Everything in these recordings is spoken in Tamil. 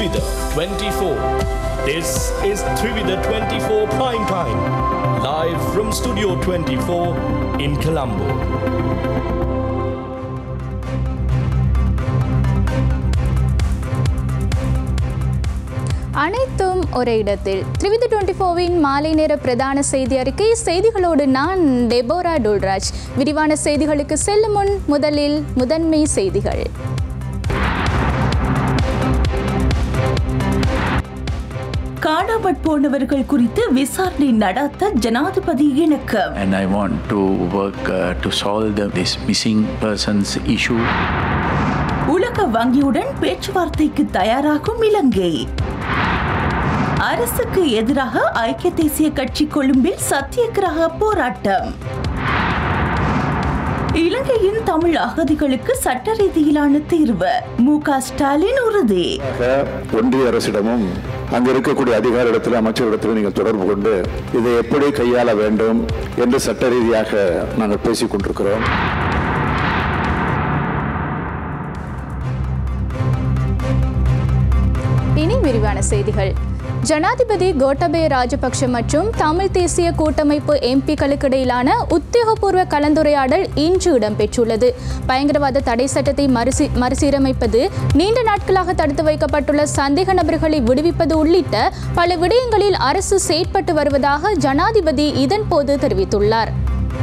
Trivida 24. This is Trivida 24 Prime Time. Live from Studio 24 in Colombo. அனைத்தும் ஒரே இடத்தில் த்ரிவித டுவெண்ட்டி ஃபோவின் மாலை நேர பிரதான செய்தி அறிக்கை செய்திகளோடு நான் டெபோரா டோல்ராஜ் விரிவான செய்திகளுக்கு செல்லும் முன் முதலில் முதன்மை செய்திகள் காணாமற் போனவர்கள் குறித்து விசாரணை நடத்த ஜனாதிபதி இணக்கம் and I want to work uh, to solve the, this missing persons issue. உலக வங்கியுடன் பேச்சுவார்த்தைக்கு தயாராகும் இலங்கை அரசுக்கு எதிராக ஐக்கிய தேசிய கட்சி கொழும்பில் சத்தியகிரக போராட்டம் இலங்கையின் தமிழ் அகதிகளுக்கு சட்ட ரீதியிலான தீர்வு மு க ஸ்டாலின் உறுதி ஒன்றிய அரசிடமும் அங்க இருக்கக்கூடிய அதிகாரிடத்தில் அமைச்சரிடத்தில் நீங்கள் தொடர்பு கொண்டு இதை எப்படி கையாள வேண்டும் என்று சட்ட ரீதியாக நாங்கள் பேசிக் கொண்டிருக்கிறோம் இனி விரிவான செய்திகள் ஜனாதிபதி கோட்டபய ராஜபக்ஷ மற்றும் தமிழ் தேசிய கூட்டமைப்பு எம்பிக்களுக்கு இடையிலான உத்தியோகபூர்வ கலந்துரையாடல் இன்று இடம்பெற்றுள்ளது பயங்கரவாத தடை சட்டத்தை மறுசி மறுசீரமைப்பது நீண்ட நாட்களாக தடுத்து வைக்கப்பட்டுள்ள சந்தேக நபர்களை விடுவிப்பது உள்ளிட்ட பல விடயங்களில் அரசு செயற்பட்டு வருவதாக ஜனாதிபதி இதன்போது தெரிவித்துள்ளார்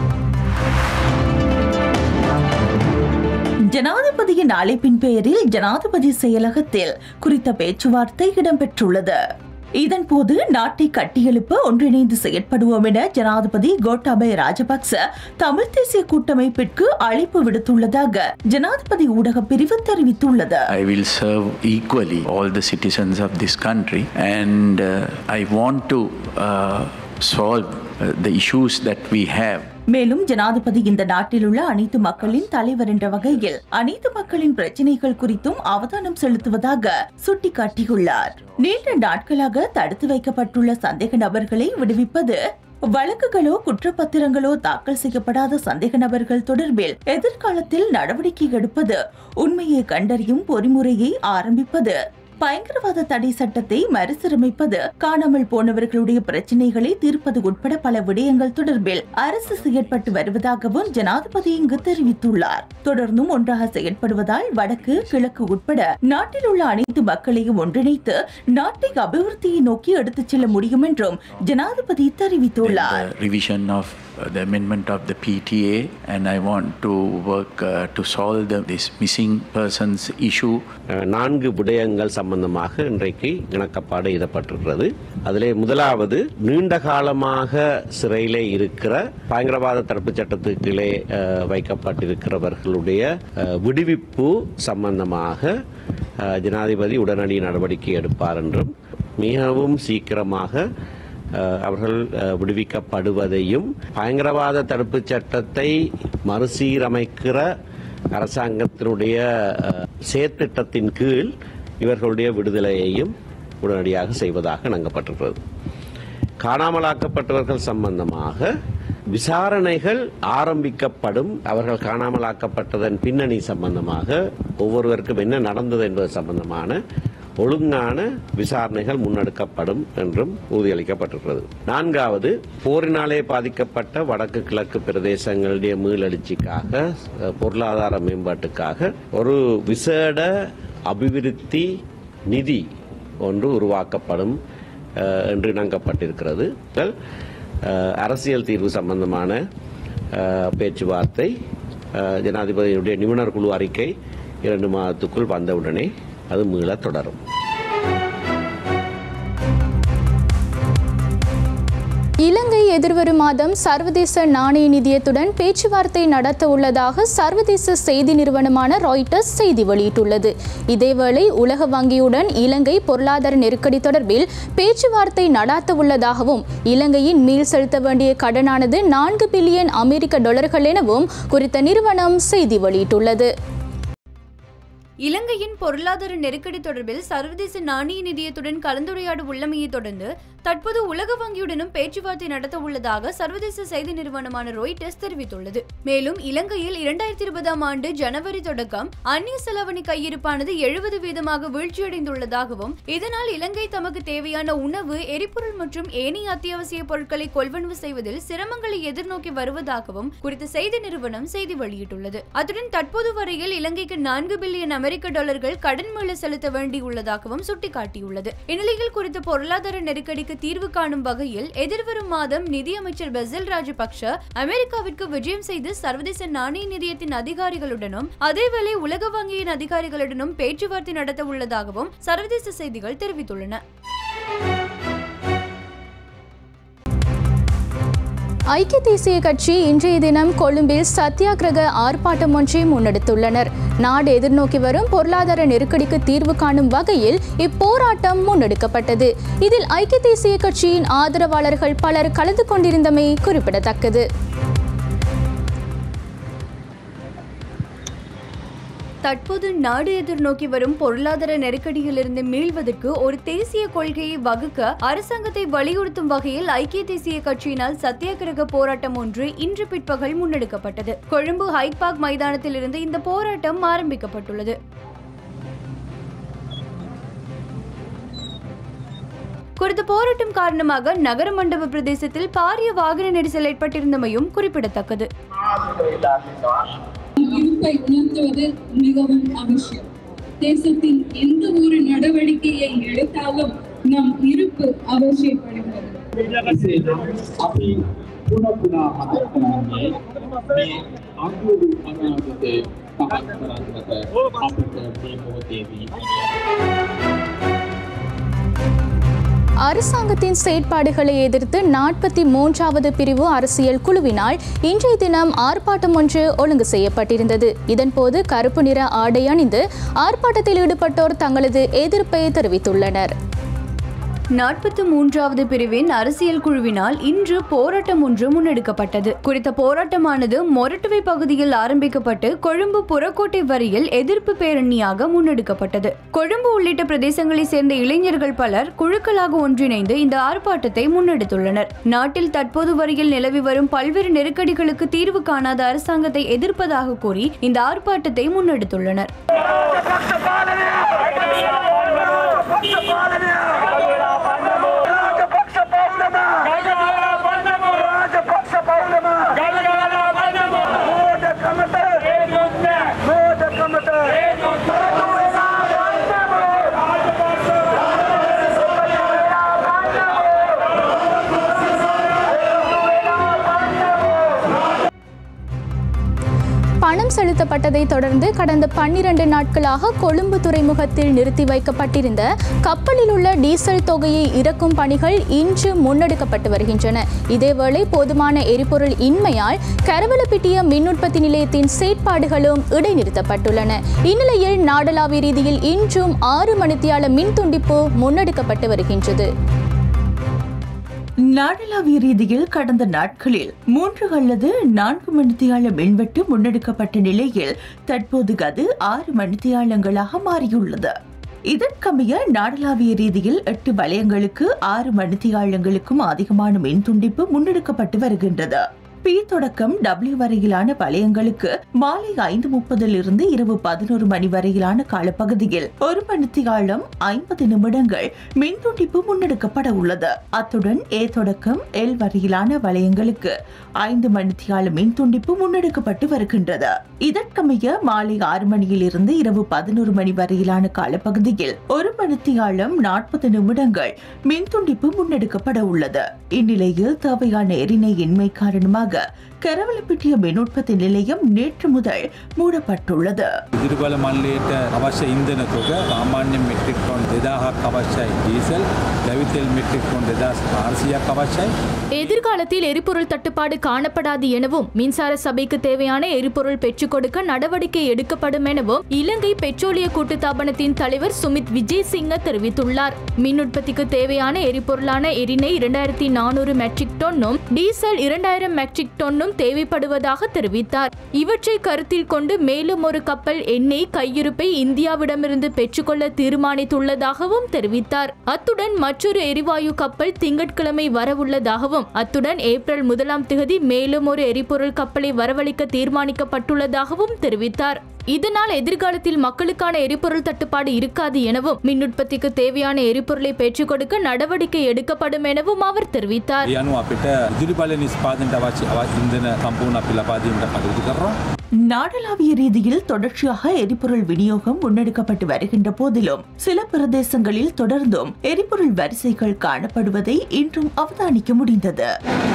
ஜனாதிபதியின் அழைப்பின் பெயரில் ஜனாதிபதி செயலகத்தில் குறித்த பேச்சுவார்த்தை இடம்பெற்றுள்ளது இதன்போது நாட்டை கட்டியெழுப்ப ஒன்றிணைந்து செயற்படுவோம் என ஜனாதிபதி கோட்டாபய ராஜபக்ச தமிழ் தேசிய கூட்டமைப்பிற்கு அழைப்பு விடுத்துள்ளதாக ஜனாதிபதி ஊடக பிரிவு தெரிவித்துள்ளது I will serve equally all the citizens of this country and uh, I want to uh, solve uh, the issues that we have. மேலும் ஜனாதிபதி இந்த நாட்டில் உள்ள அனைத்து மக்களின் தலைவர் என்ற வகையில் அனைத்து மக்களின் பிரச்சினைகள் குறித்தும் அவதானம் செலுத்துவதாக சுட்டிக்காட்டியுள்ளார் நீண்ட நாட்களாக தடுத்து வைக்கப்பட்டுள்ள சந்தேக நபர்களை விடுவிப்பது வழக்குகளோ குற்றப்பத்திரங்களோ தாக்கல் செய்யப்படாத சந்தேக நபர்கள் தொடர்பில் எதிர்காலத்தில் நடவடிக்கை எடுப்பது உண்மையை கண்டறியும் பொறிமுறையை ஆரம்பிப்பது பயங்கரவாத தடை சட்டத்தை மறுசீரமைப்பது காணாமல் போனவர்களுடைய பிரச்சினைகளை தீர்ப்பது உட்பட பல விடயங்கள் தொடர்பில் அரசு செயற்பட்டு வருவதாகவும் ஜனாதிபதி இங்கு தெரிவித்துள்ளார் தொடர்ந்தும் ஒன்றாக செயற்படுவதால் வடக்கு கிழக்கு உட்பட நாட்டில் உள்ள அனைத்து மக்களையும் ஒன்றிணைத்து நாட்டை அபிவிருத்தியை நோக்கி எடுத்துச் செல்ல முடியும் என்றும் ஜனாதிபதி தெரிவித்துள்ளார் The revision of uh, the amendment of the PTA and I want to work uh, to solve the, this missing persons issue. அஹ், நான்கு விடயங்கள் சம்பந்தமாக இன்றைக்கு இணக்கப்பாடு எழுதப்பட்டிருக்கிறது அதிலே முதலாவது நீண்ட காலமாக சிறையிலே இருக்கிற பயங்கரவாத தடுப்புச் சட்டத்துக்கு கீழே அஹ், வைக்கப்பட்டிருக்கிறவர்களுடைய அஹ், விடுவிப்பு சம்பந்தமாக அஹ், ஜனாதிபதி உடனடி நடவடிக்கை எடுப்பார் என்றும் மிகவும் சீக்கிரமாக அஹ், அவர்கள் அஹ், விடுவிக்கப்படுவதையும் பயங்கரவாத தடுப்புச் சட்டத்தை மறுசீரமைக்கிற அரசாங்கத்தினுடைய அஹ், செயற்திட்டத்தின் கீழ் இவர்களுடைய விடுதலையையும் உடனடியாக செய்வதாக இணங்கப்பட்டிருக்கிறது காணாமலாக்கப்பட்டவர்கள் சம்பந்தமாக விசாரணைகள் ஆரம்பிக்கப்படும் அவர்கள் காணாமலாக்கப்பட்டதன் பின்னணி சம்பந்தமாக ஒவ்வொருவருக்கும் என்ன நடந்தது என்பது சம்பந்தமான ஒழுங்கான விசாரணைகள் முன்னெடுக்கப்படும் என்றும் உறுதியளிக்கப்பட்டிருக்கிறது நான்காவது போரினாலே பாதிக்கப்பட்ட வடக்கு கிழக்கு பிரதேசங்களுடைய மீளெழுச்சிக்காக அஹ், பொருளாதார மேம்பாட்டுக்காக ஒரு விசேட அபிவிருத்தி நிதி ஒன்று உருவாக்கப்படும் அஹ், என்று இணங்கப்பட்டிருக்கிறது முதல், அஹ், அரசியல் தீர்வு சம்பந்தமான அஹ், பேச்சுவார்த்தை அஹ், ஜனாதிபதியினுடைய நிபுணர் குழு அறிக்கை இரண்டு மாதத்துக்குள் வந்தவுடனே அது மீள தொடரும் இலங்கை எதிர்வரும் மாதம் சர்வதேச நாணய நிதியத்துடன் பேச்சுவார்த்தை நடத்த உள்ளதாக சர்வதேச செய்தி நிறுவனமான ராய்ட்டர்ஸ் செய்தி வெளியிட்டுள்ளது இதேவேளை உலக வங்கியுடன் இலங்கை பொருளாதார நெருக்கடி தொடர்பில் பேச்சுவார்த்தை நடாத்த உள்ளதாகவும் இலங்கையின் மீள் செலுத்த வேண்டிய கடனானது நான்கு பில்லியன் அமெரிக்க டாலர்கள் எனவும் குறித்த நிறுவனம் செய்தி வெளியிட்டுள்ளது இலங்கையின் பொருளாதார நெருக்கடி தொடர்பில் சர்வதேச நாணய நிதியத்துடன் கலந்துரையாட உள்ளமையை தொடர்ந்து தற்போது உலக வங்கியுடனும் பேச்சுவார்த்தை நடத்த உள்ளதாக சர்வதேச செய்தி நிறுவனமான ராய்டர்ஸ் தெரிவித்துள்ளது மேலும் இலங்கையில் இரண்டாயிரத்தி இருபதாம் ஆண்டு ஜனவரி தொடக்கம் அந்நிய செலவணி கையிருப்பானது எழுபது வீதமாக வீழ்ச்சியடைந்துள்ளதாகவும் இதனால் இலங்கை தமக்கு தேவையான உணவு எரிபொருள் மற்றும் ஏனைய அத்தியாவசிய பொருட்களை கொள்வனவு செய்வதில் சிரமங்களை எதிர்நோக்கி வருவதாகவும் குறித்த செய்தி நிறுவனம் செய்தி வெளியிட்டுள்ளது அத்துடன் தற்போது வரையில் இலங்கைக்கு நான்கு பில்லியன் அமெரிக்க டாலர்கள் கடன் மீள செலுத்த வேண்டியுள்ளதாகவும் சுட்டிக்காட்டியுள்ளது இந்நிலையில் குறித்த பொருளாதார நெருக்கடிக்கு தீர்வு காணும் வகையில் எதிர்வரும் மாதம் நிதியமைச்சர் பெசில் ராஜபக்ஷ அமெரிக்காவிற்கு விஜயம் செய்து சர்வதேச நாணய நிதியத்தின் அதிகாரிகளுடனும் அதேவேளை உலக வங்கியின் அதிகாரிகளுடனும் பேச்சுவார்த்தை நடத்த உள்ளதாகவும் சர்வதேச செய்திகள் தெரிவித்துள்ளன ஐக்கிய தேசிய கட்சி இன்றைய தினம் கொழும்பில் சத்தியாகிரக ஆர்ப்பாட்டம் ஒன்றை முன்னெடுத்துள்ளனர் நாடு எதிர்நோக்கி வரும் பொருளாதார நெருக்கடிக்கு தீர்வு காணும் வகையில் இப்போராட்டம் முன்னெடுக்கப்பட்டது இதில் ஐக்கிய தேசிய கட்சியின் ஆதரவாளர்கள் பலர் கலந்து கொண்டிருந்தமை குறிப்பிடத்தக்கது தற்போது நாடு எதிர்நோக்கி வரும் பொருளாதார நெருக்கடியிலிருந்து மீள்வதற்கு ஒரு தேசிய கொள்கையை வகுக்க அரசாங்கத்தை வலியுறுத்தும் வகையில் ஐக்கிய தேசிய கட்சியினால் சத்தியாகிரக போராட்டம் ஒன்று இன்று பிற்பகல் முன்னெடுக்கப்பட்டது கொழும்பு ஹைபாக் மைதானத்தில் இருந்து இந்த போராட்டம் ஆரம்பிக்கப்பட்டுள்ளது குறித்த போராட்டம் காரணமாக நகர மண்டப பிரதேசத்தில் பாரிய வாகன நெரிசல் ஏற்பட்டிருந்தமையும் குறிப்பிடத்தக்கது இருப்பை உணர்த்துவது மிகவும் அவசியம் தேசத்தின் எந்த ஒரு நடவடிக்கையை எடுத்தாலும் நம் இருப்பு அவசியப்படுகிறது අපි පුන පුනා මතක් කරන්නේ මේ අගුරු අනාගත පහත් කරන්නට අපිට මේ මොහොතේදී அரசாங்கத்தின் செயற்பாடுகளை எதிர்த்து நாற்பத்தி மூன்றாவது பிரிவு அரசியல் குழுவினால் இன்றைய தினம் ஆர்ப்பாட்டம் ஒன்று ஒழுங்கு செய்யப்பட்டிருந்தது இதன்போது கருப்பு நிற ஆடை அணிந்து ஆர்ப்பாட்டத்தில் ஈடுபட்டோர் தங்களது எதிர்ப்பை தெரிவித்துள்ளனர் நாற்பத்தி மூன்றாவது பிரிவின் அரசியல் குழுவினால் இன்று போராட்டம் ஒன்று முன்னெடுக்கப்பட்டது குறித்த போராட்டமானது மொரட்டுவை பகுதியில் ஆரம்பிக்கப்பட்டு கொழும்பு புறக்கோட்டை வரியில் எதிர்ப்பு பேரணியாக முன்னெடுக்கப்பட்டது கொழும்பு உள்ளிட்ட பிரதேசங்களைச் சேர்ந்த இளைஞர்கள் பலர் குழுக்களாக ஒன்றிணைந்து இந்த ஆர்ப்பாட்டத்தை முன்னெடுத்துள்ளனர் நாட்டில் தற்போது வரையில் நிலவி வரும் பல்வேறு நெருக்கடிகளுக்கு தீர்வு காணாத அரசாங்கத்தை எதிர்ப்பதாக கூறி இந்த ஆர்ப்பாட்டத்தை முன்னெடுத்துள்ளனர் பணம் செலுத்தப்பட்டதை தொடர்ந்து கடந்த பன்னிரண்டு நாட்களாக கொழும்பு துறைமுகத்தில் நிறுத்தி வைக்கப்பட்டிருந்த கப்பலில் உள்ள டீசல் தொகையை இறக்கும் பணிகள் இன்று முன்னெடுக்கப்பட்டு வருகின்றன இதேவேளை போதுமான எரிபொருள் இன்மையால் கரவலப்பிட்டிய மின் உற்பத்தி நிலையத்தின் செயற்பாடுகளும் இடைநிறுத்தப்பட்டுள்ளன இந்நிலையில் நாடளாவிய ரீதியில் இன்றும் ஆறு மணித்தியால மின் துண்டிப்பு முன்னெடுக்கப்பட்டு வருகின்றது நாடளாவிய ரீதியில் கடந்த நாட்களில் மூன்று அல்லது நான்கு மணித்தியால மின்வெட்டு முன்னெடுக்கப்பட்ட நிலையில் தற்போது அது ஆறு மணித்தியாலங்களாக மாறியுள்ளது இதற்கமைய நாடளாவிய ரீதியில் எட்டு வலயங்களுக்கு ஆறு மணித்தியாலங்களுக்கும் அதிகமான மின் துண்டிப்பு முன்னெடுக்கப்பட்டு வருகின்றது பி தொடக்கம் டபிள்யூ வரையிலான வலயங்களுக்கு மாலை ஐந்து முப்பதில் இருந்து இரவு பதினோரு மணி வரையிலான காலப்பகுதியில் ஒரு மணித்தியாலம் ஐம்பது நிமிடங்கள் மின் துண்டிப்பு முன்னெடுக்கப்பட உள்ளது அத்துடன் ஏ தொடக்கம் எல் வரையிலான வலயங்களுக்கு ஐந்து மணித்தியால மின் துண்டிப்பு முன்னெடுக்கப்பட்டு வருகின்றது இதற்கமைய மாலை ஆறு மணியில் இருந்து இரவு பதினோரு மணி வரையிலான காலப்பகுதியில் ஒரு மணித்தியாலம் நாற்பது நிமிடங்கள் மின் துண்டிப்பு முன்னெடுக்கப்பட உள்ளது இந்நிலையில் தேவையான எரிநெய் இன்மை காரணமாக கரவலப்பிட்டிய மின் உற்பத்தி நிலையம் நேற்று முதல் மூடப்பட்டுள்ளது ඉදිරිබල මල්ලයට අවශ්‍ය ඉන්දන තොග සාමාන්‍ය මෙට්‍රික් ටොන් දෙදාහක් අවශ්‍යයි ඩීසල් දැවිතෙල් මෙට්‍රික් ටොන් දෙදස් පාර්සියක් අවශ්‍යයි எதிர்காலத்தில் எரிபொருள் தட்டுப்பாடு காணப்படாது எனவும் மின்சார சபைக்கு தேவையான எரிபொருள் பெற்றுக் கொடுக்க நடவடிக்கை எடுக்கப்படும் எனவும் இலங்கை பெட்ரோலிய கூட்டுத்தாபனத்தின் தலைவர் சுமித் விஜய் சிங்க தெரிவித்துள்ளார் மின் உற்பத்திக்கு தேவையான எரிபொருளான எரிநெய் இரண்டாயிரத்தி நானூறு மெட்ரிக் டன்னும் டீசல் இரண்டாயிரம் மெட்ரிக் மெட்ரிக் டொன்னும் தேவைப்படுவதாக தெரிவித்தார் இவற்றை கருத்தில் கொண்டு மேலும் ஒரு கப்பல் எண்ணெய் கையிருப்பை இந்தியாவிடமிருந்து பெற்றுக்கொள்ள தீர்மானித்துள்ளதாகவும் தெரிவித்தார் அத்துடன் மற்றொரு எரிவாயு கப்பல் திங்கட்கிழமை வரவுள்ளதாகவும் அத்துடன் ஏப்ரல் முதலாம் திகதி மேலும் ஒரு எரிபொருள் கப்பலை வரவழைக்க தீர்மானிக்கப்பட்டுள்ளதாகவும் தெரிவித்தார் இதனால் எதிர்காலத்தில் மக்களுக்கான எரிபொருள் தட்டுப்பாடு இருக்காது எனவும் மின் உற்பத்திக்கு தேவையான எரிபொருளை பெற்றுக் கொடுக்க நடவடிக்கை எடுக்கப்படும் எனவும் அவர் தெரிவித்தார் ඒ අනුව අපිට ඉදිරි බල නිස්පාදනට අවශ්‍ය අව ඉන්දන සම්පූර්ණ අපි ලබා දීමට කටයුතු කරනවා. நாடளாவிய ரீதியில் தொடர்ச்சியாக எரிபொருள் விநியோகம் முன்னெடுக்கப்பட்டு வருகின்ற போதிலும் சில பிரதேசங்களில் தொடர்ந்தும் எரிபொருள் வரிசைகள் காணப்படுவதை இன்றும் அவதானிக்க முடிந்தது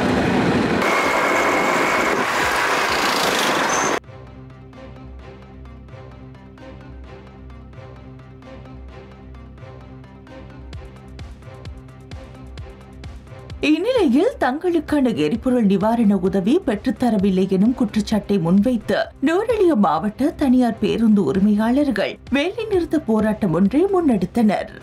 இந்நிலையில் தங்களுக்கான எரிபொருள் நிவாரண உதவி பெற்றுத்தரவில்லை எனும் குற்றச்சாட்டை முன்வைத்து நூரெலிய மாவட்ட தனியார் பேருந்து உரிமையாளர்கள் வேலைநிறுத்த போராட்டம் ஒன்றை முன்னெடுத்தனர்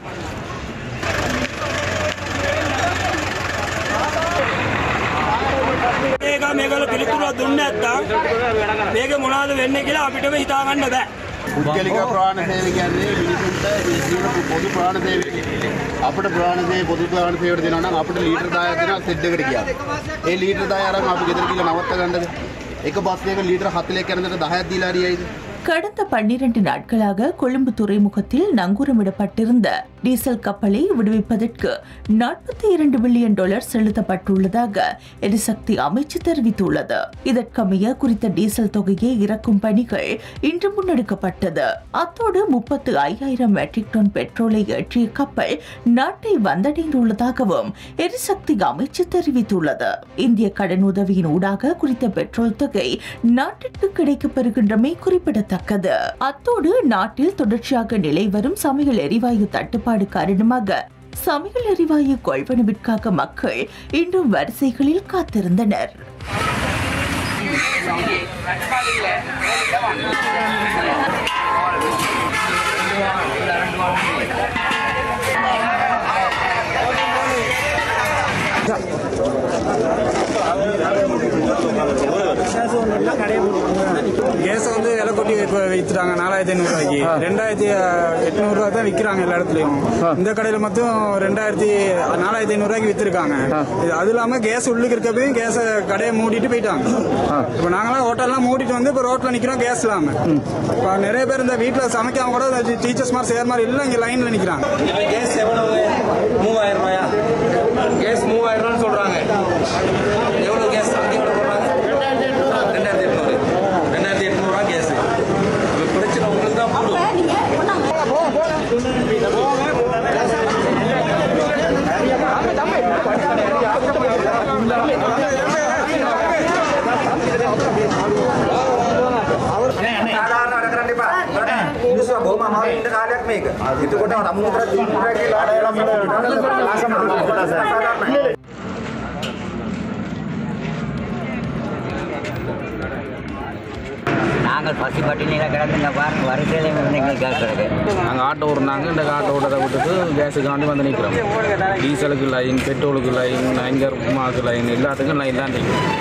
මේක මේගොල්ලෝ පිළිතුරක් දුන්නේ නැත්තම් මේක මොනවද වෙන්නේ කියලා අපිටම හිතා ගන්න බෑ. පුද්ගලික ප්‍රාණ සේවය කියන්නේ මිනිසුන්ට ජීවන පොදු ප්‍රාණ සේවය. අපිට ප්‍රාණ සේවය පොදු ප්‍රාණ සේවයට දෙනවා නම් අපිට ලීටර් 10ක් දෙනවා සෙඩ් එකට ගියා. ඒ ලීටර් 10 අරන් අපි ගෙදර ගිහලා නවත්ත ගන්නද? එක බස් එකක ලීටර් 40ක් යනකට 10ක් දීලා හරියයිද? கடந்த பன்னிரண்டு நாட்களாக கொழும்பு துறைமுகத்தில் நங்கூரமிடப்பட்டிருந்த டீசல் கப்பலை விடுவிப்பதற்கு நாற்பத்தி இரண்டு பில்லியன் டாலர் செலுத்தப்பட்டுள்ளதாக எரிசக்தி அமைச்சு தெரிவித்துள்ளது இதற்கமைய குறித்த டீசல் தொகையை இறக்கும் பணிகள் இன்று முன்னெடுக்கப்பட்டது அத்தோடு முப்பத்து ஐயாயிரம் மெட்ரிக் டன் பெட்ரோலை ஏற்றிய கப்பல் நாட்டை வந்தடைந்துள்ளதாகவும் எரிசக்தி அமைச்சு தெரிவித்துள்ளது இந்திய கடன் உதவியின் ஊடாக குறித்த பெட்ரோல் தொகை நாட்டிற்கு கிடைக்கப்பெறுகின்றமை குறிப்பிடத்தக்கது அத்தோடு நாட்டில் தொடர்ச்சியாக நிலை வரும் சமையல் எரிவாயு தட்டுப்பாடு காரணமாக சமையல் எரிவாயு கொள்வனவிற்காக மக்கள் இன்றும் வரிசைகளில் காத்திருந்தனர் கேஸ் வந்து விலை கொட்டி இப்போ வித்துட்டாங்க நாலாயிரத்தி ஐநூறுரூவாய்க்கு ரெண்டாயிரத்தி எட்நூறுரூவா தான் விற்கிறாங்க எல்லா இடத்துலையும் இந்த கடையில் மட்டும் ரெண்டாயிரத்தி நாலாயிரத்தி ஐநூறுரூவாய்க்கு விற்றுருக்காங்க இது அது இல்லாமல் கேஸ் உள்ளுக்கு இருக்கப்பையும் கேஸை கடையை மூடிட்டு போயிட்டாங்க இப்போ நாங்களாம் ஹோட்டல்லாம் மூடிட்டு வந்து இப்போ ரோட்டில் நிற்கிறோம் கேஸ் இல்லாமல் இப்போ நிறைய பேர் இந்த வீட்டில் சமைக்காம கூட டீச்சர்ஸ் மாதிரி சேர் மாதிரி இல்லை இங்கே லைனில் நிற்கிறாங்க கேஸ் எவ்வளவு மூவாயிரம் ரூபாயா கேஸ் மூவாயிரம் ரூபான்னு சொல்றாங்க எவ்வளவு கேஸ் அங்கே எவ்வளவு போடுறாங்க ரெண்டாயிரத்தி எட்நூறு ரெண்டாயிரத்தி எட்நூறுவா கேஸ் பிரச்சனை உங்களுக்கு தான் போடும் සාධාරණ වැඩ කරන්න එපා. මිනිස්සු බොහොම අමාරු ඉන්න කාලයක් මේක. එතකොට අමුතර තිබුණා කියලා සාධාරණයි. நாங்கள் பசி பட்டினியில் கிடந்துங்க பாருங்க வரிசையில் இருந்து எங்களுக்கு கேஸ் கிடக்கு நாங்கள் ஆட்டோ ஓடுனாங்க இந்த ஆட்டோ ஓட்டத்தை விட்டுட்டு கேஸுக்காண்டி வந்து நிற்கிறோம் டீசலுக்கு லைன் பெட்ரோலுக்கு லைன் ஐங்கர் மாக்கு லைன் எல்லாத்துக்கும் லைன் தான் நிற்கும்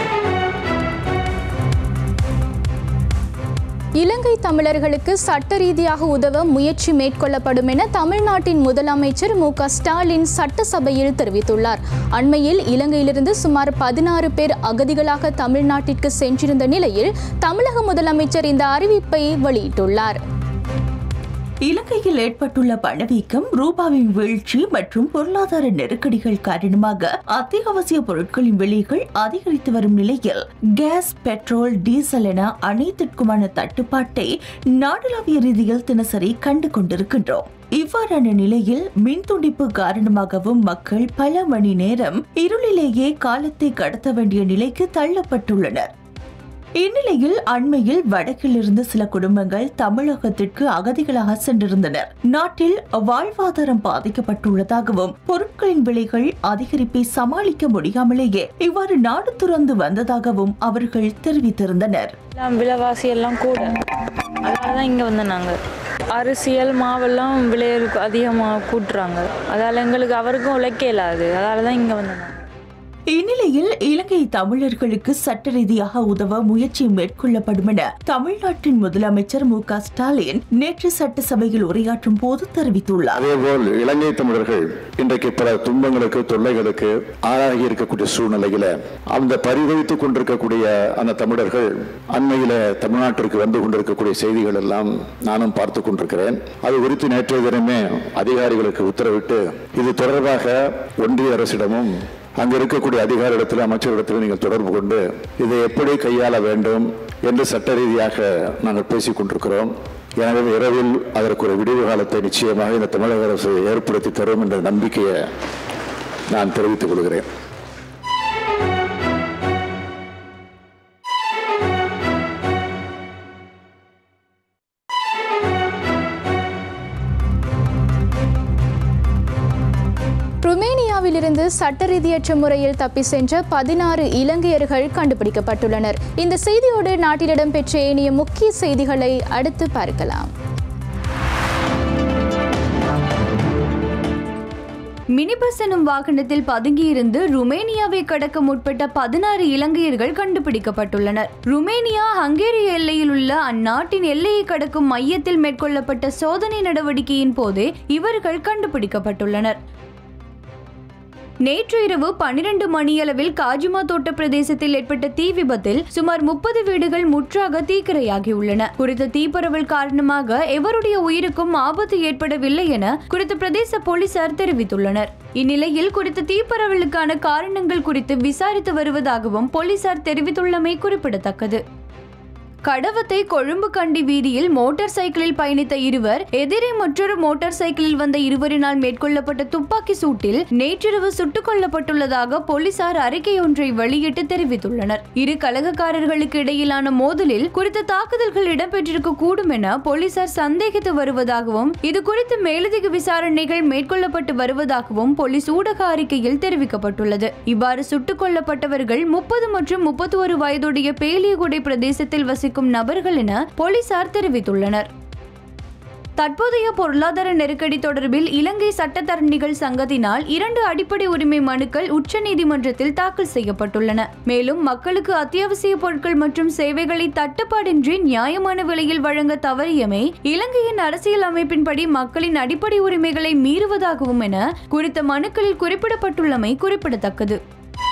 இலங்கை தமிழர்களுக்கு சட்ட ரீதியாக உதவ முயற்சி மேற்கொள்ளப்படும் என தமிழ்நாட்டின் முதலமைச்சர் மு க ஸ்டாலின் சட்டசபையில் தெரிவித்துள்ளார் அண்மையில் இலங்கையிலிருந்து சுமார் பதினாறு பேர் அகதிகளாக தமிழ்நாட்டிற்கு சென்றிருந்த நிலையில் தமிழக முதலமைச்சர் இந்த அறிவிப்பை வெளியிட்டுள்ளார் இலங்கையில் ஏற்பட்டுள்ள பணவீக்கம் ரூபாவின் வீழ்ச்சி மற்றும் பொருளாதார நெருக்கடிகள் காரணமாக அத்தியாவசிய பொருட்களின் விலைகள் அதிகரித்து வரும் நிலையில் கேஸ் பெட்ரோல் டீசல் என அனைத்திற்குமான தட்டுப்பாட்டை நாடளாவிய ரீதியில் தினசரி கண்டு கொண்டிருக்கின்றோம் இவ்வாறான நிலையில் மின் துண்டிப்பு காரணமாகவும் மக்கள் பல மணி நேரம் இருளிலேயே காலத்தை கடத்த வேண்டிய நிலைக்கு தள்ளப்பட்டுள்ளனர் இந்நிலையில் அண்மையில் வடக்கிலிருந்து சில குடும்பங்கள் தமிழகத்திற்கு அகதிகளாக சென்றிருந்தனர் நாட்டில் வாழ்வாதாரம் பாதிக்கப்பட்டுள்ளதாகவும் பொருட்களின் விலைகள் அதிகரிப்பை சமாளிக்க முடியாமலேயே இவ்வாறு நாடு துறந்து வந்ததாகவும் அவர்கள் தெரிவித்திருந்தனர் எல்லாம் விலைவாசி எல்லாம் கூட அதனால தான் இங்கே வந்து நாங்கள் அரிசியல் மாவெல்லாம் விலை அதிகமாக கூட்டுறாங்க அதால் எங்களுக்கு அவருக்கும் உழைக்க இயலாது அதால தான் இங்கே வந்து நாங்கள் இந்நிலையில் இலங்கை தமிழர்களுக்கு சட்ட ரீதியாக உதவ முயற்சி மேற்கொள்ளப்படும் என தமிழ்நாட்டின் முதலமைச்சர் மு க ஸ்டாலின் நேற்று சட்டசபையில் உரையாற்றும் போது தெரிவித்துள்ளார் அதேபோல் இலங்கை தமிழர்கள் இன்றைக்கு பல துன்பங்களுக்கு தொல்லைகளுக்கு ஆளாகி இருக்கக்கூடிய சூழ்நிலையில அந்த பரிதவித்துக் கொண்டிருக்கக்கூடிய அந்த தமிழர்கள் அண்மையில தமிழ்நாட்டிற்கு வந்து கொண்டிருக்கக்கூடிய செய்திகள் எல்லாம் நானும் பார்த்து கொண்டிருக்கிறேன் அது குறித்து நேற்றைய தினமே அதிகாரிகளுக்கு உத்தரவிட்டு இது தொடர்பாக ஒன்றிய அரசிடமும் அங்க இருக்கக்கூடிய அதிகாரிடத்தில் அமைச்சரிடத்தில் நீங்கள் தொடர்பு கொண்டு இதை எப்படி கையாள வேண்டும் என்று சட்ட ரீதியாக நாங்கள் பேசிக் கொண்டிருக்கிறோம் எனவே இரவில் அதற்கு ஒரு விடிவு காலத்தை நிச்சயமாக இந்த தமிழக அரசு ஏற்படுத்தி தரும் என்ற நம்பிக்கையை நான் தெரிவித்துக் கொள்கிறேன் ருமேனியாவிலிருந்து சட்ட ரீதியற்ற முறையில் தப்பி சென்ற பதினாறு இலங்கையர்கள் கண்டுபிடிக்கப்பட்டுள்ளனர் இந்த செய்தியோடு நாட்டில் இடம்பெற்ற ஏனைய முக்கிய செய்திகளை அடுத்து பார்க்கலாம் மினி பஸ் எனும் வாகனத்தில் பதுங்கியிருந்து ருமேனியாவை கடக்க முற்பட்ட பதினாறு இலங்கையர்கள் கண்டுபிடிக்கப்பட்டுள்ளனர் ருமேனியா ஹங்கேரி எல்லையில் உள்ள அந்நாட்டின் எல்லையை கடக்கும் மையத்தில் மேற்கொள்ளப்பட்ட சோதனை நடவடிக்கையின் போது இவர்கள் கண்டுபிடிக்கப்பட்டுள்ளனர் நேற்று இரவு பன்னிரண்டு மணியளவில் காஜிமா தோட்ட பிரதேசத்தில் ஏற்பட்ட தீ விபத்தில் சுமார் முப்பது வீடுகள் முற்றாக தீக்கிரையாகியுள்ளன குறித்த தீப்பரவல் காரணமாக எவருடைய உயிருக்கும் ஆபத்து ஏற்படவில்லை என குறித்த பிரதேச போலீசார் தெரிவித்துள்ளனர் இந்நிலையில் குறித்த தீப்பரவலுக்கான காரணங்கள் குறித்து விசாரித்து வருவதாகவும் போலீசார் தெரிவித்துள்ளமை குறிப்பிடத்தக்கது கடவத்தை கொழும்பு கண்டி வீதியில் மோட்டார் சைக்கிளில் பயணித்த இருவர் எதிரே மற்றொரு மோட்டார் சைக்கிளில் வந்த இருவரினால் மேற்கொள்ளப்பட்ட துப்பாக்கி சூட்டில் நேற்றிரவு சுட்டுக் கொல்லப்பட்டுள்ளதாக போலீசார் அறிக்கை ஒன்றை வெளியிட்டு தெரிவித்துள்ளனர் இரு கலகக்காரர்களுக்கு இடையிலான மோதலில் குறித்த தாக்குதல்கள் இடம்பெற்றிருக்க கூடும் என போலீசார் சந்தேகித்து வருவதாகவும் இது குறித்து மேலதிக விசாரணைகள் மேற்கொள்ளப்பட்டு வருவதாகவும் போலீஸ் ஊடக அறிக்கையில் தெரிவிக்கப்பட்டுள்ளது இவ்வாறு சுட்டுக் கொல்லப்பட்டவர்கள் முப்பது மற்றும் முப்பத்தி ஒரு வயதுடைய பேலியகுடை பிரதேசத்தில் வசிக்கும் நபர்கள் என போலீசார் தெரிவித்துள்ளனர் தற்போதைய பொருளாதார நெருக்கடி தொடர்பில் இலங்கை சட்டத்தரணிகள் சங்கத்தினால் இரண்டு அடிப்படை உரிமை மனுக்கள் உச்சநீதிமன்றத்தில் தாக்கல் செய்யப்பட்டுள்ளன மேலும் மக்களுக்கு அத்தியாவசிய பொருட்கள் மற்றும் சேவைகளை தட்டுப்பாடின்றி நியாயமான விலையில் வழங்க தவறியமை இலங்கையின் அரசியல் அமைப்பின்படி மக்களின் அடிப்படை உரிமைகளை மீறுவதாகவும் என குறித்த மனுக்களில் குறிப்பிடப்பட்டுள்ளமை குறிப்பிடத்தக்கது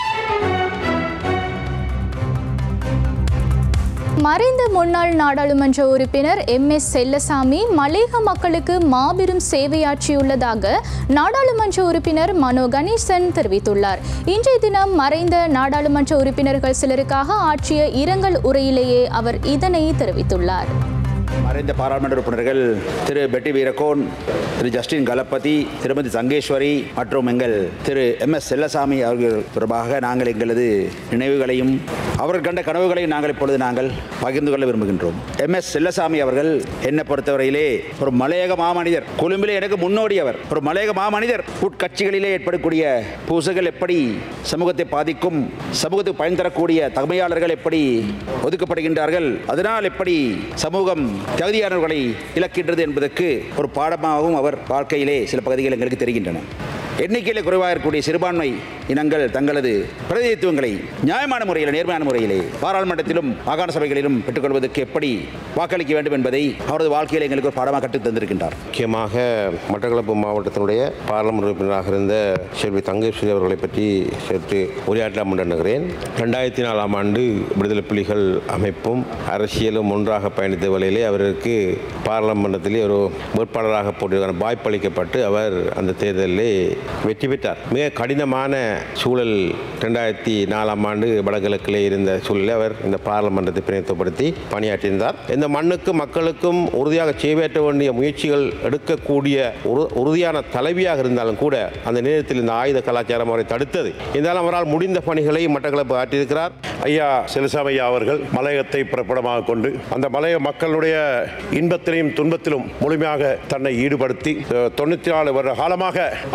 மறைந்த முன்னாள் நாடாளுமன்ற உறுப்பினர் எம் எஸ் செல்லசாமி மலேக மக்களுக்கு மாபெரும் சேவையாற்றியுள்ளதாக நாடாளுமன்ற உறுப்பினர் மனோ கணேசன் தெரிவித்துள்ளார் இன்றைய தினம் மறைந்த நாடாளுமன்ற உறுப்பினர்கள் சிலருக்காக ஆற்றிய இரங்கல் உரையிலேயே அவர் இதனை தெரிவித்துள்ளார் மறைந்த பாராளுமன்ற உறுப்பினர்கள் திரு பெட்டி வீரகோன் திரு ஜஸ்டின் கலப்பதி திருமதி சங்கேஸ்வரி மற்றும் எங்கள் திரு எம் எஸ் செல்லசாமி அவர்கள் தொடர்பாக நாங்கள் எங்களது நினைவுகளையும் அவர்கள் கண்ட கனவுகளையும் நாங்கள் இப்பொழுது நாங்கள் பகிர்ந்து கொள்ள விரும்புகின்றோம் எம் எஸ் செல்லசாமி அவர்கள் என்னை பொறுத்தவரையிலே ஒரு மலையக மாமனிதர் கொழும்பிலே எனக்கு முன்னோடி அவர் ஒரு மலையக மாமனிதர் உட்கட்சிகளிலே ஏற்படக்கூடிய பூசைகள் எப்படி சமூகத்தை பாதிக்கும் சமூகத்துக்கு பயன் தரக்கூடிய தகமையாளர்கள் எப்படி ஒதுக்கப்படுகின்றார்கள் அதனால் எப்படி சமூகம் தகுதியானவர்களை இழக்கின்றது என்பதற்கு ஒரு பாடமாகவும் அவர் வாழ்க்கையிலே சில பகுதிகள் எங்களுக்கு தெரிகின்றன எண்ணிக்கையில் குறைவாக இருக்கக்கூடிய சிறுபான்மை இனங்கள் தங்களது பிரதிநிதித்துவங்களை நியாயமான முறையில் நேர்மையான முறையிலே பாராளுமன்றத்திலும் மாகாண சபைகளிலும் பெற்றுக்கொள்வதற்கு எப்படி வாக்களிக்க வேண்டும் என்பதை அவரது வாழ்க்கையில் எங்களுக்கு ஒரு பாடமாக கற்றுத் தந்திருக்கின்றார் முக்கியமாக மட்டக்களப்பு மாவட்டத்தினுடைய பாராளுமன்ற உறுப்பினராக இருந்த செல்வி தங்கேஸ்வரி அவர்களை பற்றி சேர்த்து உரையாற்றலாம் என்று எண்ணுகிறேன் ரெண்டாயிரத்தி நாலாம் ஆண்டு விடுதலை புலிகள் அமைப்பும் அரசியலும் ஒன்றாக பயணித்த வேளையிலே அவருக்கு பாராளுமன்றத்திலே ஒரு வேட்பாளராக போட்டிருக்கான வாய்ப்பு அளிக்கப்பட்டு அவர் அந்த தேர்தலிலே வெற்றி பெற்றார் மிக கடினமான சூழல் ரெண்டாயிரத்தி நாலாம் ஆண்டு வடகிழக்கிலே இருந்த சூழலில் அவர் இந்த பாராளுமன்றத்தை பிரதிநிதித்துவப்படுத்தி பணியாற்றியிருந்தார் இந்த மண்ணுக்கு மக்களுக்கும் உறுதியாக சேவையாற்ற வேண்டிய முயற்சிகள் எடுக்கக்கூடிய ஒரு உறுதியான தலைவியாக இருந்தாலும் கூட அந்த நேரத்தில் இந்த ஆயுத கலாச்சாரம் அவரை தடுத்தது இருந்தாலும் அவரால் முடிந்த பணிகளை மட்டக்களப்பு ஆற்றியிருக்கிறார் ஐயா செலுசாமையா அவர்கள் மலையகத்தை பிறப்பிடமாக கொண்டு அந்த மலைய மக்களுடைய இன்பத்திலும் துன்பத்திலும் முழுமையாக தன்னை ஈடுபடுத்தி அஹ், தொண்ணூற்றி நாலு வருட காலமாக அவர்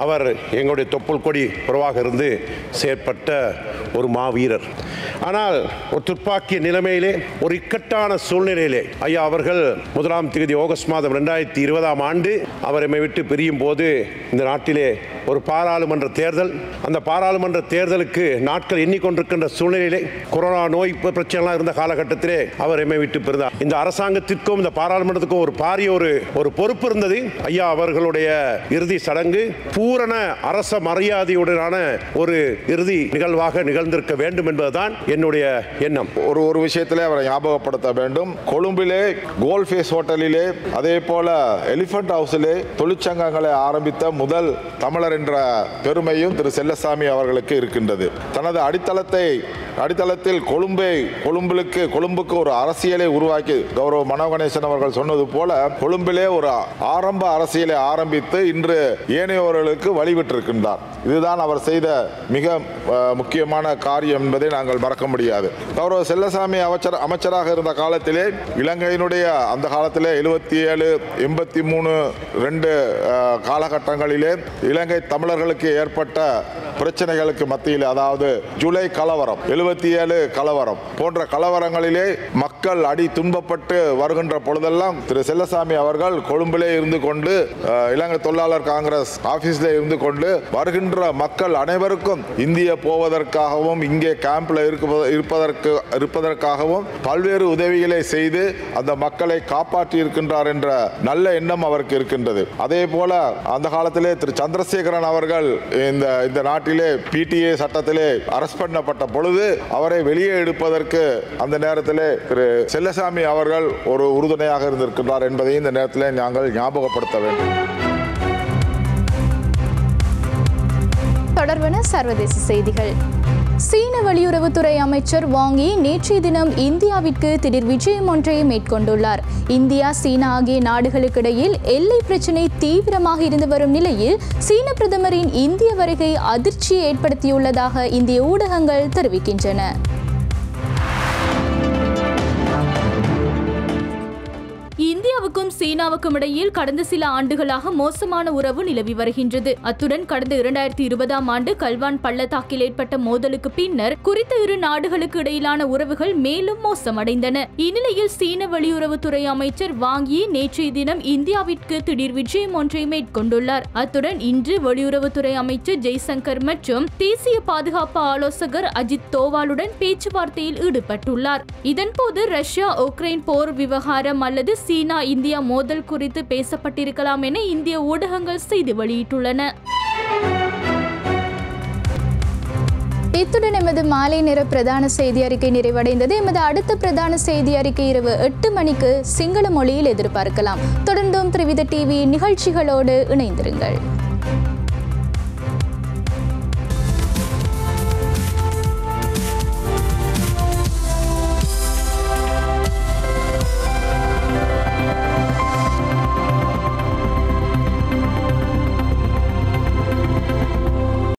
எங்களுடைய தொப்புள் கொடி உறவாக இருந்து செயற்பட்ட ஒரு மாவீரர் ஆனால் ஒரு துப்பாக்கிய நிலைமையிலே ஒரு இக்கட்டான சூழ்நிலையிலே ஐயா அவர்கள் முதலாம் தேதி ஆகஸ்ட் மாதம் ரெண்டாயிரத்தி இருபதாம் ஆண்டு அவர் எம்மை விட்டு பிரியும் போது இந்த நாட்டிலே ஒரு பாராளுமன்ற தேர்தல் அந்த பாராளுமன்ற தேர்தலுக்கு நாட்கள் எண்ணிக்கொண்டிருக்கின்ற சூழ்நிலையிலே கொரோனா நோய் பிரச்சனைலாம் இருந்த காலகட்டத்திலே அவர் எம்மை விட்டு பிறந்தார் இந்த அரசாங்கத்திற்கும் இந்த பாராளுமன்றத்துக்கும் ஒரு பாரிய ஒரு ஒரு பொறுப்பு இருந்தது ஐயா அவர்களுடைய இறுதி சடங்கு பூரண அரச மரியாதையுடனான ஒரு இறுதி நிகழ்வாக நிகழ்ந்திருக்க வேண்டும் என்பதுதான் என்னுடைய எண்ணம் ஒரு ஒரு விஷயத்திலே அவரை ஞாபகப்படுத்த வேண்டும் கொழும்பிலே கோல் ஃபேஸ் ஹோட்டலிலே அதே போல எலிஃபண்ட் ஹவுஸிலே தொழிற்சங்கங்களை ஆரம்பித்த முதல் தமிழர் என்ற பெருமையும் திரு செல்லசாமி அவர்களுக்கு இருக்கின்றது தனது அடித்தளத்தை அடித்தளத்தில் கொழும்பை கொழும்புக்கு கொழும்புக்கு ஒரு அரசியலை உருவாக்கி கௌரவ மனோகணேசன் அவர்கள் சொன்னது போல கொழும்பிலே ஒரு ஆரம்ப அரசியலை ஆரம்பித்து இன்று ஏனையோர்களுக்கு வழிவிட்டிருக்கின்றார் இதுதான் அவர் செய்த மிக அஹ், முக்கியமான காரியம் என்பதை நாங்கள் மறக்க முடியாது கௌரவ செல்லசாமி அமைச்சர் அமைச்சராக இருந்த காலத்திலே இலங்கையினுடைய அந்த காலத்திலே எழுபத்தி ஏழு எண்பத்தி மூணு ரெண்டு அஹ், காலகட்டங்களிலே இலங்கை தமிழர்களுக்கு ஏற்பட்ட பிரச்சனைகளுக்கு மத்தியில் அதாவது ஜூலை கலவரம் எழுபத்தி ஏழு கலவரம் போன்ற கலவரங்களிலே மக்கள் அடி துன்பப்பட்டு வருகின்ற பொழுதெல்லாம் திரு செல்லசாமி அவர்கள் கொழும்பிலே இருந்து கொண்டு அஹ், இலங்கை தொழிலாளர் காங்கிரஸ் ஆபீஸ்ல இருந்து கொண்டு வருகின்ற மக்கள் அனைவருக்கும் இந்திய போவதற்காகவும் இங்கே கேம்ப்ல இருப்ப- இருப்பதற்கு இருப்பதற்காகவும் பல்வேறு உதவிகளை செய்து அந்த மக்களை காப்பாற்றி இருக்கின்றார் என்ற நல்ல எண்ணம் அவருக்கு இருக்கின்றது அதே போல அந்த காலத்திலே திரு சந்திரசேகரன் அவர்கள் இந்த இந்த நாட்டிலே பிடிஏ சட்டத்திலே அரஸ்ட் பண்ணப்பட்ட பொழுது அவரை வெளியே எடுப்பதற்கு அந்த நேரத்திலே திரு செல்லசாமி அவர்கள் ஒரு உறுதுணையாக இருந்திருக்கின்றார் என்பதை இந்த நேரத்திலே நாங்கள் ஞாபகப்படுத்த வேண்டும் தொடர்பான சர்வதேச செய்திகள் சீன வெளியுறவுத்துறை அமைச்சர் வாங்கி நேற்றைய தினம் இந்தியாவிற்கு திடீர் விஜயம் ஒன்றை மேற்கொண்டுள்ளார் இந்தியா சீனா ஆகிய நாடுகளுக்கிடையில் எல்லை பிரச்சினை தீவிரமாக இருந்து வரும் நிலையில் சீன பிரதமரின் இந்திய வருகை அதிர்ச்சியை ஏற்படுத்தியுள்ளதாக இந்திய ஊடகங்கள் தெரிவிக்கின்றன இந்தியாவுக்கும் சீனாவுக்கும் இடையில் கடந்த சில ஆண்டுகளாக மோசமான உறவு நிலவி வருகின்றது அத்துடன் கடந்த இரண்டாயிரத்தி இருபதாம் ஆண்டு கல்வான் பள்ளத்தாக்கில் ஏற்பட்ட மோதலுக்கு பின்னர் குறித்த இரு நாடுகளுக்கு இடையிலான உறவுகள் மேலும் மோசமடைந்தன இந்நிலையில் சீன வெளியுறவுத்துறை அமைச்சர் வாங்கி நேற்றைய தினம் இந்தியாவிற்கு திடீர் விஜயம் ஒன்றை மேற்கொண்டுள்ளார் அத்துடன் இன்று வெளியுறவுத்துறை அமைச்சர் ஜெய்சங்கர் மற்றும் தேசிய பாதுகாப்பு ஆலோசகர் அஜித் தோவாலுடன் பேச்சுவார்த்தையில் ஈடுபட்டுள்ளார் இதன்போது ரஷ்யா உக்ரைன் போர் விவகாரம் அல்லது சீனா இந்தியா மோதல் குறித்து பேசப்பட்டிருக்கலாம் என இந்திய ஊடகங்கள் செய்தி வெளியிட்டுள்ளன இத்துடன் எமது மாலை நேர பிரதான செய்தி அறிக்கை நிறைவடைந்தது எமது அடுத்த பிரதான செய்தி அறிக்கை இரவு எட்டு மணிக்கு சிங்கள மொழியில் எதிர்பார்க்கலாம் தொடர்ந்தும் திரிவித டிவி நிகழ்ச்சிகளோடு இணைந்திருங்கள்